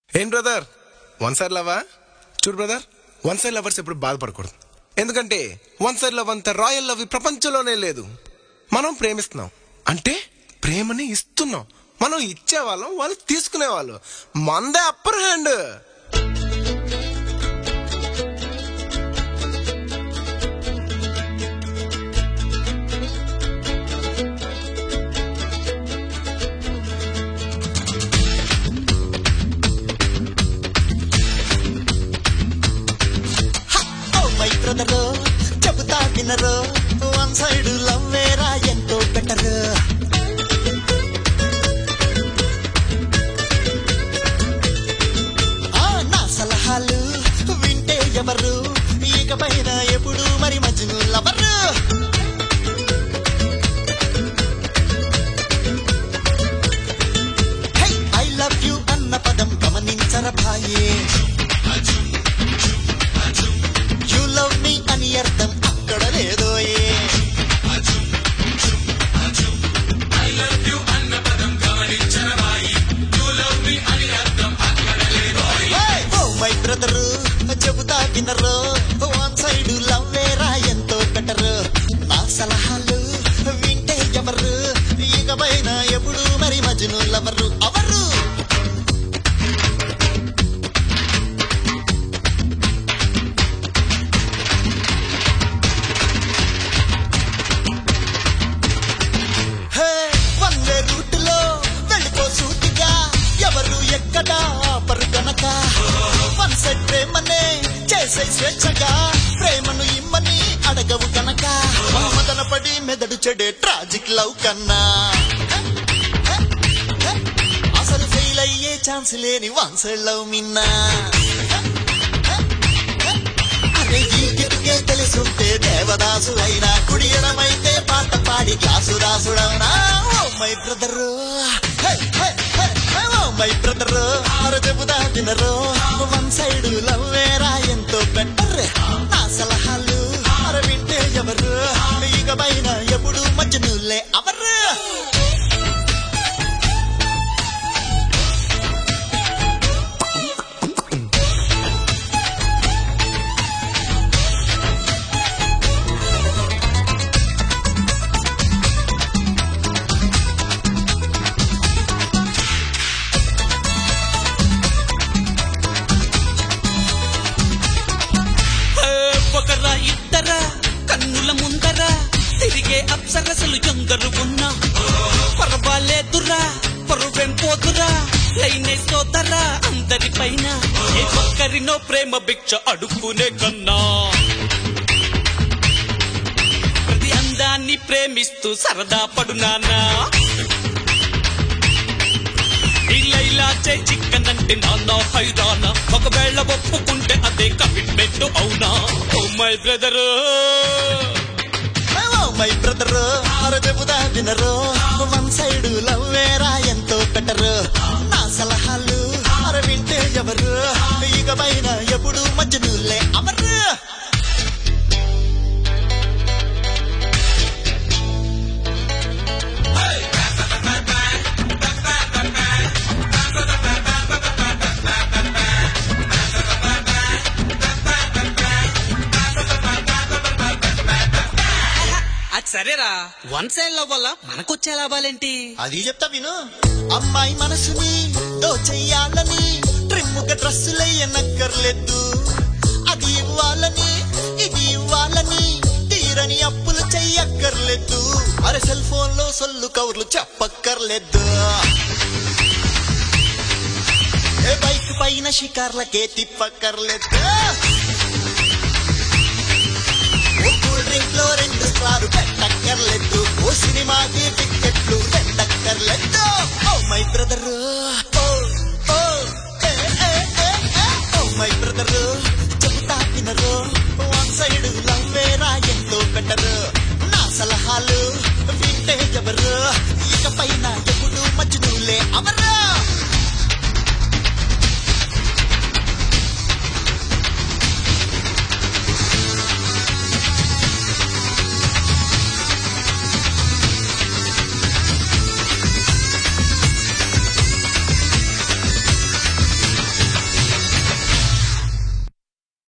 ఏం brother one side లవా చూడు brother one side lovers ఎప్పుడు బాధపడకూడదు ఎందుకంటే వన్ సైడ్ లవ్ అంత రాయల్ లవ్ ఈ ప్రపంచంలోనే లేదు మనం ప్రేమిస్తున్నాం అంటే ప్రేమని ఇస్తున్నాం మనం ఇచ్చేవాళ్ళం వాళ్ళు తీసుకునేవాళ్ళు మందే upper hand oh my brother చెబుతా వినరు వన్ సైడ్ లవ్ వేరా ఎంతో బెటర్ ఆ నా సలహాలు వింటే ఎవరు ఇకపైన ఎప్పుడు మరి Majnu lover hi I love you అన్న పదం గమనించర భాయే యు లవ్ మీ అని అర్థం అక్కడ లేదోయే ఓ మై బ్రదర్ చెబుతా వినరు వన్ సైడ్ లవ్ వేరా ఎంతో బెటర్ నా సలహాలు వింటే ఎవరు ఇకపైన ఎప్పుడు మరి మజ్ను లవరు అవరు హే, వందే రూటులో వెళ్ళిపో సూటిగా ఎవరు ఎక్కడ ఆపరు గనక వన్ సైడ్ ప్రేమనే చేసే స్వేచ్ఛగా ప్రేమను ఇమ్మని అడగవు గనక మదన పడి మెదడు చెడే ట్రాజిక్ లవ్ కన్నా అసలు ఫెయిల్ అయ్యే ఛాన్స్ లేని వన్ సైడ్ లవ్ మిన్నా అరే ఈ కిటుకే తెలుసుంటే దేవదాసు అయినా కుడియడమైతే పాట పాడి క్లాసు రాసుడవునా oh my brother oh my brother ఆరు చెబుదా తినరు వన్ సైడ్ లవ్ వేరా ఎంతో బెటర్ నా సలహాలు ఆరు వింటే ఎవరు ఇక పైన ఎప్పుడు మధ్యనులే అవరు ఒకరా ఇద్దరా కన్నుల ముందర తిరిగే అప్సరసలు ఎందరు ఉన్నా పర్వాలేదురా పరువెం పోదురా లైనే సోదరా అందరి పైన ఏ ఒక్కరినో ప్రేమ భిక్ష అడుక్కునే కన్నా ప్రతి అందాన్ని ప్రేమిస్తూ సరదా పడునానా ఇలా చే చిక్కన్ అంటే నాన్న హైరానా ఒకవేళ ఒప్పుకుంటే అదే కమిట్మెంట్ అవునా oh my brother oh my brother ఆరు చెబుదా వినరు వన్ సైడ్ లవ్ వేరా ఎంతో బెటర్ నా సలహాలు ఆరు వింటే ఎవరు ఇక పైన ఎప్పుడు మధ్యనులే అవరు అది సరేరా వన్ సైడ్ లవ్ వల్ల మనకొచ్చే లాభాలేంటి అది చెప్తా విను అమ్మాయి మనసుని దోచెయ్యాలని ట్రిమ్ముగా డ్రెస్సులయ్యనక్కర్లేదు అది ఇవ్వాలని ఇది ఇవ్వాలని తీరని అప్పులు చెయ్యక్కర్లేదు అరే సెల్ ఫోన్ లో సొల్లు కవర్లు చెప్పక్కర్లేదు ఏ బైక్ పైన షికార్లకే తిప్పక్కర్లేదు ఓ కూల్ డ్రింక్ లో రెండు స్టార్ పెట్టక్కర్లేదు ఓ సినిమాకి టిక్కెట్లు పెట్టక్కర్లేదు ఓ మై బ్రదర్